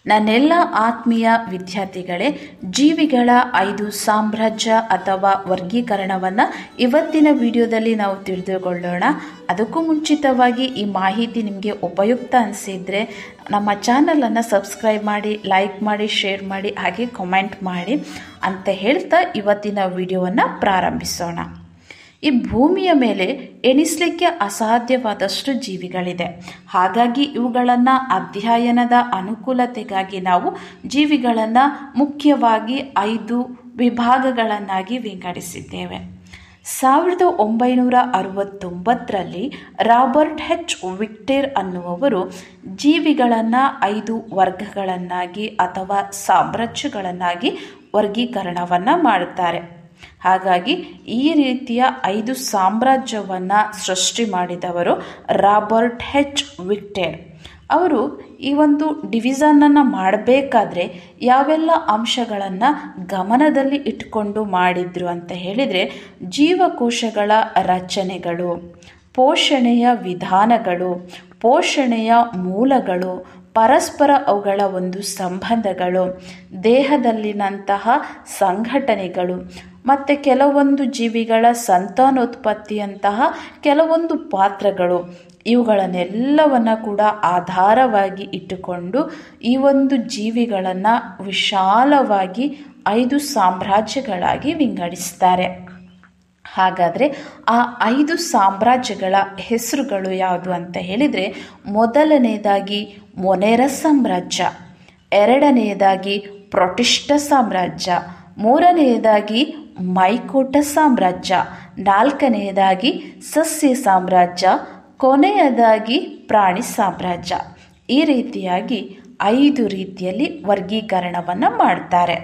ನನ್ನೆಲ್ಲ ಆತ್ಮೀಯ ವಿದ್ಯಾರ್ಥಿಗಳೇ ಜೀವಿಗಳ ಐದು ಸಾಮ್ರಾಜ್ಯ ಅಥವಾ ವರ್ಗೀಕರಣವನ್ನು ಇವತ್ತಿನ ವಿಡಿಯೋದಲ್ಲಿ ನಾವು ತಿಳಿದುಕೊಳ್ಳೋಣ ಅದಕ್ಕೂ ಮುಂಚಿತವಾಗಿ ಈ ಮಾಹಿತಿ ನಿಮಗೆ ಉಪಯುಕ್ತ ಅನಿಸಿದರೆ ನಮ್ಮ ಚಾನಲನ್ನು ಸಬ್ಸ್ಕ್ರೈಬ್ ಮಾಡಿ ಲೈಕ್ ಮಾಡಿ ಶೇರ್ ಮಾಡಿ ಹಾಗೆ ಕಮೆಂಟ್ ಮಾಡಿ ಅಂತ ಹೇಳ್ತಾ ಇವತ್ತಿನ ವಿಡಿಯೋವನ್ನು ಪ್ರಾರಂಭಿಸೋಣ ಈ ಭೂಮಿಯ ಮೇಲೆ ಎಣಿಸಲಿಕ್ಕೆ ಅಸಾಧ್ಯವಾದಷ್ಟು ಜೀವಿಗಳಿದೆ ಹಾಗಾಗಿ ಇವುಗಳನ್ನು ಅಧ್ಯಯನದ ಅನುಕೂಲತೆಗಾಗಿ ನಾವು ಜೀವಿಗಳನ್ನು ಮುಖ್ಯವಾಗಿ ಐದು ವಿಭಾಗಗಳನ್ನಾಗಿ ವಿಂಗಡಿಸಿದ್ದೇವೆ ಸಾವಿರದ ಒಂಬೈನೂರ ಅರವತ್ತೊಂಬತ್ತರಲ್ಲಿ ರಾಬರ್ಟ್ ಹೆಚ್ ವಿಕ್ಟೇರ್ ಅನ್ನುವವರು ಜೀವಿಗಳನ್ನು ಐದು ವರ್ಗಗಳನ್ನಾಗಿ ಅಥವಾ ಸಾಮ್ರಾಜ್ಯಗಳನ್ನಾಗಿ ವರ್ಗೀಕರಣವನ್ನು ಮಾಡುತ್ತಾರೆ ಹಾಗಾಗಿ ಈ ರೀತಿಯ ಐದು ಸಾಮ್ರಾಜ್ಯವನ್ನು ಸೃಷ್ಟಿ ಮಾಡಿದವರು ರಾಬರ್ಟ್ ಹೆಚ್ ವಿಕ್ಟೇರ್ ಅವರು ಈ ಒಂದು ಡಿವಿಸನನ್ನು ಮಾಡಬೇಕಾದ್ರೆ ಯಾವೆಲ್ಲ ಅಂಶಗಳನ್ನು ಗಮನದಲ್ಲಿ ಇಟ್ಕೊಂಡು ಮಾಡಿದ್ರು ಅಂತ ಹೇಳಿದರೆ ಜೀವಕೋಶಗಳ ರಚನೆಗಳು ಪೋಷಣೆಯ ವಿಧಾನಗಳು ಪೋಷಣೆಯ ಮೂಲಗಳು ಪರಸ್ಪರ ಅವುಗಳ ಒಂದು ಸಂಬಂಧಗಳು ದೇಹದಲ್ಲಿನಂತಹ ಸಂಘಟನೆಗಳು ಮತ್ತು ಕೆಲವೊಂದು ಜೀವಿಗಳ ಸಂತಾನೋತ್ಪತ್ತಿಯಂತಹ ಕೆಲವೊಂದು ಪಾತ್ರಗಳು ಇವುಗಳನ್ನೆಲ್ಲವನ್ನು ಕೂಡ ಆಧಾರವಾಗಿ ಇಟ್ಟುಕೊಂಡು ಈ ಒಂದು ಜೀವಿಗಳನ್ನು ವಿಶಾಲವಾಗಿ ಐದು ಸಾಮ್ರಾಜ್ಯಗಳಾಗಿ ವಿಂಗಡಿಸ್ತಾರೆ ಹಾಗಾದರೆ ಆ ಐದು ಸಾಮ್ರಾಜ್ಯಗಳ ಹೆಸರುಗಳು ಯಾವುದು ಅಂತ ಹೇಳಿದರೆ ಮೊದಲನೇದಾಗಿ ಮೊನೆರ ಸಾಮ್ರಾಜ್ಯ ಎರಡನೆಯದಾಗಿ ಪ್ರೊಟಿಷ್ಟ ಸಾಮ್ರಾಜ್ಯ ಮೂರನೆಯದಾಗಿ ಮೈಕೋಟ ಸಾಮ್ರಾಜ್ಯ ನಾಲ್ಕನೆಯದಾಗಿ ಸಸ್ಯ ಸಾಮ್ರಾಜ್ಯ ಕೊನೆಯದಾಗಿ ಪ್ರಾಣಿ ಸಾಮ್ರಾಜ್ಯ ಈ ರೀತಿಯಾಗಿ ಐದು ರೀತಿಯಲ್ಲಿ ವರ್ಗೀಕರಣವನ್ನು ಮಾಡ್ತಾರೆ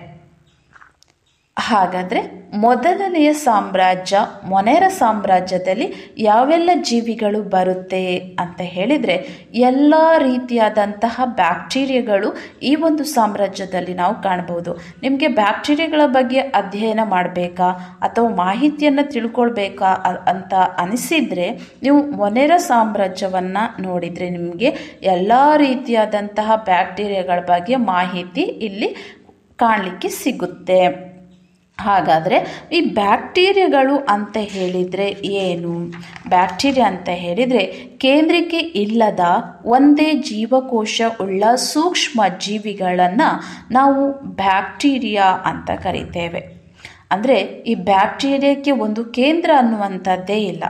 ಹಾಗಾದರೆ ಮೊದಲನೆಯ ಸಾಮ್ರಾಜ್ಯ ಮೊನೆರ ಸಾಮ್ರಾಜ್ಯದಲ್ಲಿ ಯಾವೆಲ್ಲ ಜೀವಿಗಳು ಬರುತ್ತೆ ಅಂತ ಹೇಳಿದರೆ ಎಲ್ಲ ರೀತಿಯಾದಂತಹ ಬ್ಯಾಕ್ಟೀರಿಯಾಗಳು ಈ ಒಂದು ಸಾಮ್ರಾಜ್ಯದಲ್ಲಿ ನಾವು ಕಾಣಬಹುದು ನಿಮಗೆ ಬ್ಯಾಕ್ಟೀರಿಯಾಗಳ ಬಗ್ಗೆ ಅಧ್ಯಯನ ಮಾಡಬೇಕಾ ಅಥವಾ ಮಾಹಿತಿಯನ್ನು ತಿಳ್ಕೊಳ್ಬೇಕಾ ಅಂತ ಅನಿಸಿದರೆ ನೀವು ಮೊನೆರ ಸಾಮ್ರಾಜ್ಯವನ್ನು ನೋಡಿದರೆ ನಿಮಗೆ ಎಲ್ಲ ರೀತಿಯಾದಂತಹ ಬ್ಯಾಕ್ಟೀರಿಯಾಗಳ ಬಗ್ಗೆ ಮಾಹಿತಿ ಇಲ್ಲಿ ಕಾಣಲಿಕ್ಕೆ ಸಿಗುತ್ತೆ ಹಾಗಾದರೆ ಈ ಬ್ಯಾಕ್ಟೀರಿಯಾಗಳು ಅಂತ ಹೇಳಿದರೆ ಏನು ಬ್ಯಾಕ್ಟೀರಿಯಾ ಅಂತ ಹೇಳಿದರೆ ಕೇಂದ್ರಕ್ಕೆ ಇಲ್ಲದ ಒಂದೇ ಜೀವಕೋಶ ಉಳ್ಳ ಸೂಕ್ಷ್ಮ ಜೀವಿಗಳನ್ನು ನಾವು ಬ್ಯಾಕ್ಟೀರಿಯಾ ಅಂತ ಕರಿತೇವೆ ಅಂದರೆ ಈ ಬ್ಯಾಕ್ಟೀರಿಯಾಕ್ಕೆ ಒಂದು ಕೇಂದ್ರ ಅನ್ನುವಂಥದ್ದೇ ಇಲ್ಲ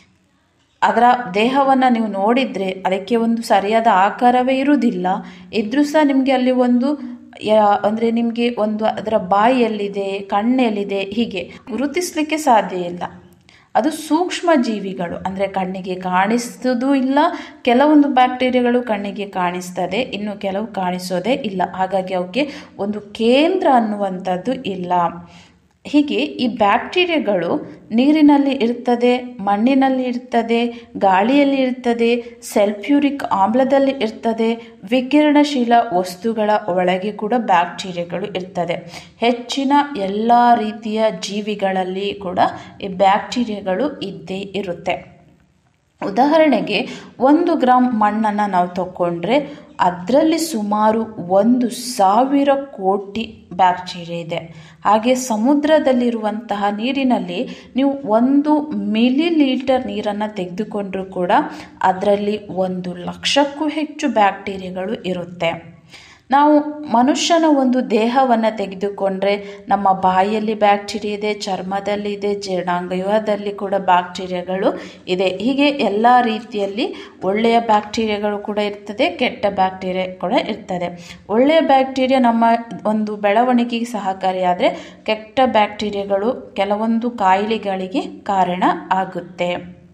ಅದರ ದೇಹವನ್ನು ನೀವು ನೋಡಿದರೆ ಅದಕ್ಕೆ ಒಂದು ಸರಿಯಾದ ಆಕಾರವೇ ಇರುವುದಿಲ್ಲ ಇದ್ರೂ ಸಹ ನಿಮಗೆ ಅಲ್ಲಿ ಒಂದು ಅಂದರೆ ನಿಮಗೆ ಒಂದು ಅದರ ಬಾಯಿಯಲ್ಲಿದೆ ಕಣ್ಣೆಲ್ಲಿದೆ ಹೀಗೆ ಗುರುತಿಸಲಿಕ್ಕೆ ಸಾಧ್ಯ ಇಲ್ಲ ಅದು ಸೂಕ್ಷ್ಮ ಜೀವಿಗಳು ಅಂದರೆ ಕಣ್ಣಿಗೆ ಕಾಣಿಸೋದು ಇಲ್ಲ ಕೆಲವೊಂದು ಬ್ಯಾಕ್ಟೀರಿಯಾಗಳು ಕಣ್ಣಿಗೆ ಕಾಣಿಸ್ತದೆ ಇನ್ನು ಕೆಲವು ಕಾಣಿಸೋದೇ ಇಲ್ಲ ಹಾಗಾಗಿ ಅವಕ್ಕೆ ಒಂದು ಕೇಂದ್ರ ಅನ್ನುವಂಥದ್ದು ಇಲ್ಲ ಹೀಗೆ ಈ ಬ್ಯಾಕ್ಟೀರಿಯಾಗಳು ನೀರಿನಲ್ಲಿ ಇರ್ತದೆ ಮಣ್ಣಿನಲ್ಲಿ ಇರ್ತದೆ ಗಾಳಿಯಲ್ಲಿ ಇರ್ತದೆ ಸೆಲ್ಫ್ಯೂರಿಕ್ ಆಮ್ಲದಲ್ಲಿ ಇರ್ತದೆ ವಿಕಿರಣಶೀಲ ವಸ್ತುಗಳ ಒಳಗೆ ಕೂಡ ಬ್ಯಾಕ್ಟೀರಿಯಾಗಳು ಇರ್ತದೆ ಹೆಚ್ಚಿನ ಎಲ್ಲ ರೀತಿಯ ಜೀವಿಗಳಲ್ಲಿ ಕೂಡ ಈ ಬ್ಯಾಕ್ಟೀರಿಯಾಗಳು ಇದ್ದೇ ಇರುತ್ತೆ ಉದಾಹರಣೆಗೆ ಒಂದು ಗ್ರಾಮ್ ಮಣ್ಣನ್ನು ನಾವು ತಗೊಂಡ್ರೆ ಅದರಲ್ಲಿ ಸುಮಾರು ಒಂದು ಸಾವಿರ ಕೋಟಿ ಬ್ಯಾಕ್ಟೀರಿಯಾ ಇದೆ ಹಾಗೆ ಸಮುದ್ರದಲ್ಲಿರುವಂತಹ ನೀರಿನಲ್ಲಿ ನೀವು ಒಂದು ಮಿಲಿ ಲೀಟರ್ ನೀರನ್ನು ತೆಗೆದುಕೊಂಡ್ರೂ ಕೂಡ ಅದರಲ್ಲಿ ಒಂದು ಲಕ್ಷಕ್ಕೂ ಹೆಚ್ಚು ಬ್ಯಾಕ್ಟೀರಿಯಾಗಳು ಇರುತ್ತೆ ನಾವು ಮನುಷ್ಯನ ಒಂದು ದೇಹವನ್ನು ತೆಗೆದುಕೊಂಡ್ರೆ ನಮ್ಮ ಬಾಯಿಯಲ್ಲಿ ಬ್ಯಾಕ್ಟೀರಿಯಾ ಇದೆ ಚರ್ಮದಲ್ಲಿ ಇದೆ ಜೀರ್ಣಾಂಗವ್ಯೂಹದಲ್ಲಿ ಕೂಡ ಬ್ಯಾಕ್ಟೀರಿಯಾಗಳು ಇದೆ ಹೀಗೆ ಎಲ್ಲ ರೀತಿಯಲ್ಲಿ ಒಳ್ಳೆಯ ಬ್ಯಾಕ್ಟೀರಿಯಾಗಳು ಕೂಡ ಇರ್ತದೆ ಕೆಟ್ಟ ಬ್ಯಾಕ್ಟೀರಿಯಾ ಕೂಡ ಇರ್ತದೆ ಒಳ್ಳೆಯ ಬ್ಯಾಕ್ಟೀರಿಯಾ ನಮ್ಮ ಒಂದು ಬೆಳವಣಿಗೆಗೆ ಸಹಕಾರಿಯಾದರೆ ಕೆಟ್ಟ ಬ್ಯಾಕ್ಟೀರಿಯಾಗಳು ಕೆಲವೊಂದು ಕಾಯಿಲೆಗಳಿಗೆ ಕಾರಣ ಆಗುತ್ತೆ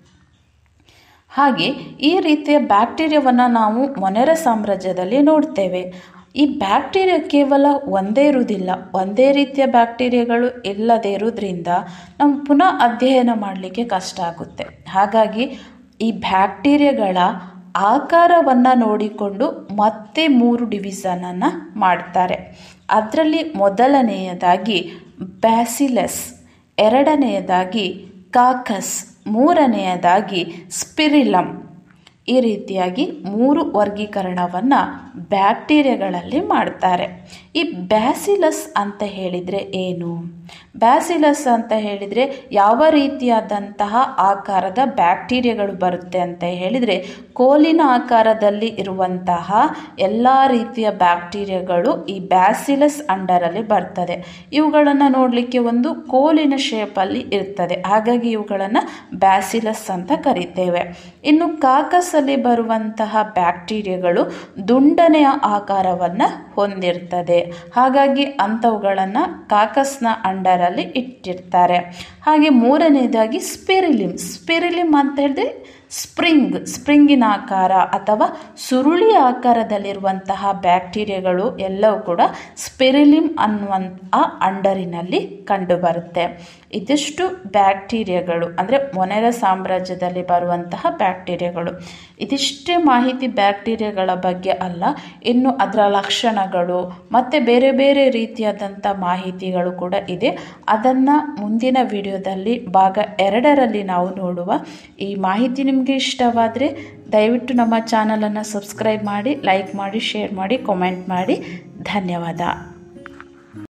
ಹಾಗೆ ಈ ರೀತಿಯ ಬ್ಯಾಕ್ಟೀರಿಯಾವನ್ನು ನಾವು ಮೊನೆರ ಸಾಮ್ರಾಜ್ಯದಲ್ಲಿ ನೋಡ್ತೇವೆ ಈ ಬ್ಯಾಕ್ಟೀರಿಯಾ ಕೇವಲ ಒಂದೇ ಇರುವುದಿಲ್ಲ ಒಂದೇ ರೀತಿಯ ಬ್ಯಾಕ್ಟೀರಿಯಾಗಳು ಇಲ್ಲದೇ ಇರೋದ್ರಿಂದ ನಾವು ಪುನಃ ಅಧ್ಯಯನ ಮಾಡಲಿಕ್ಕೆ ಕಷ್ಟ ಆಗುತ್ತೆ ಹಾಗಾಗಿ ಈ ಬ್ಯಾಕ್ಟೀರಿಯಾಗಳ ಆಕಾರವನ್ನು ನೋಡಿಕೊಂಡು ಮತ್ತೆ ಮೂರು ಡಿವಿಸನನ್ನು ಮಾಡ್ತಾರೆ ಅದರಲ್ಲಿ ಮೊದಲನೆಯದಾಗಿ ಬ್ಯಾಸಿಲಸ್ ಎರಡನೆಯದಾಗಿ ಕಾಕಸ್ ಮೂರನೆಯದಾಗಿ ಸ್ಪಿರಿಲಮ್ ಈ ರೀತಿಯಾಗಿ ಮೂರು ವರ್ಗೀಕರಣವನ್ನು ಬ್ಯಾಕ್ಟೀರಿಯಾಗಳಲ್ಲಿ ಮಾಡ್ತಾರೆ ಈ ಬ್ಯಾಸಿಲಸ್ ಅಂತ ಹೇಳಿದರೆ ಏನು ಬ್ಯಾಸಿಲಸ್ ಅಂತ ಹೇಳಿದರೆ ಯಾವ ರೀತಿಯಾದಂತಹ ಆಕಾರದ ಬ್ಯಾಕ್ಟೀರಿಯಾಗಳು ಬರುತ್ತೆ ಅಂತ ಹೇಳಿದರೆ ಕೋಲಿನ ಆಕಾರದಲ್ಲಿ ಇರುವಂತಹ ಎಲ್ಲ ರೀತಿಯ ಬ್ಯಾಕ್ಟೀರಿಯಾಗಳು ಈ ಬ್ಯಾಸಿಲಸ್ ಅಂಡರಲ್ಲಿ ಬರ್ತದೆ ಇವುಗಳನ್ನು ನೋಡಲಿಕ್ಕೆ ಒಂದು ಕೋಲಿನ ಶೇಪಲ್ಲಿ ಇರ್ತದೆ ಹಾಗಾಗಿ ಇವುಗಳನ್ನು ಬ್ಯಾಸಿಲಸ್ ಅಂತ ಕರಿತೇವೆ ಇನ್ನು ಕಾಕಸಲ್ಲಿ ಬರುವಂತಹ ಬ್ಯಾಕ್ಟೀರಿಯಾಗಳು ದುಂಡನೆಯ ಆಕಾರವನ್ನು ಹೊಂದಿರ್ತದೆ ಹಾಗಾಗಿ ಅಂಥವುಗಳನ್ನು ಕಾಕಸ್ನ ಅಂಡರಲ್ಲಿ ಇಟ್ಟಿರ್ತಾರೆ ಹಾಗೆ ಮೂರನೇದಾಗಿ ಸ್ಪಿರಿಲಿಮ್ ಸ್ಪಿರಿಲಿಮ್ ಅಂತ ಹೇಳಿದ್ರೆ ಸ್ಪ್ರಿಂಗ್ ಸ್ಪ್ರಿಂಗಿನ ಆಕಾರ ಅಥವಾ ಸುರುಳಿ ಆಕಾರದಲ್ಲಿರುವಂತಹ ಬ್ಯಾಕ್ಟೀರಿಯಾಗಳು ಎಲ್ಲವೂ ಕೂಡ ಸ್ಪಿರಿಲಿಮ್ ಅನ್ನುವಂಥ ಅಂಡರಿನಲ್ಲಿ ಕಂಡುಬರುತ್ತೆ ಇದಿಷ್ಟು ಬ್ಯಾಕ್ಟೀರಿಯಾಗಳು ಅಂದರೆ ಮೊನೆರ ಸಾಮ್ರಾಜ್ಯದಲ್ಲಿ ಬರುವಂತಹ ಬ್ಯಾಕ್ಟೀರಿಯಾಗಳು ಇದಿಷ್ಟೇ ಮಾಹಿತಿ ಬ್ಯಾಕ್ಟೀರಿಯಾಗಳ ಬಗ್ಗೆ ಅಲ್ಲ ಇನ್ನು ಅದರ ಲಕ್ಷಣಗಳು ಮತ್ತು ಬೇರೆ ಬೇರೆ ರೀತಿಯಾದಂಥ ಮಾಹಿತಿಗಳು ಕೂಡ ಇದೆ ಅದನ್ನು ಮುಂದಿನ ವಿಡಿಯೋದಲ್ಲಿ ಭಾಗ ಎರಡರಲ್ಲಿ ನಾವು ನೋಡುವ ಈ ಮಾಹಿತಿ ನಿಮಗೆ ಇಷ್ಟವಾದರೆ ದಯವಿಟ್ಟು ನಮ್ಮ ಚಾನಲನ್ನು ಸಬ್ಸ್ಕ್ರೈಬ್ ಮಾಡಿ ಲೈಕ್ ಮಾಡಿ ಶೇರ್ ಮಾಡಿ ಕಾಮೆಂಟ್ ಮಾಡಿ ಧನ್ಯವಾದ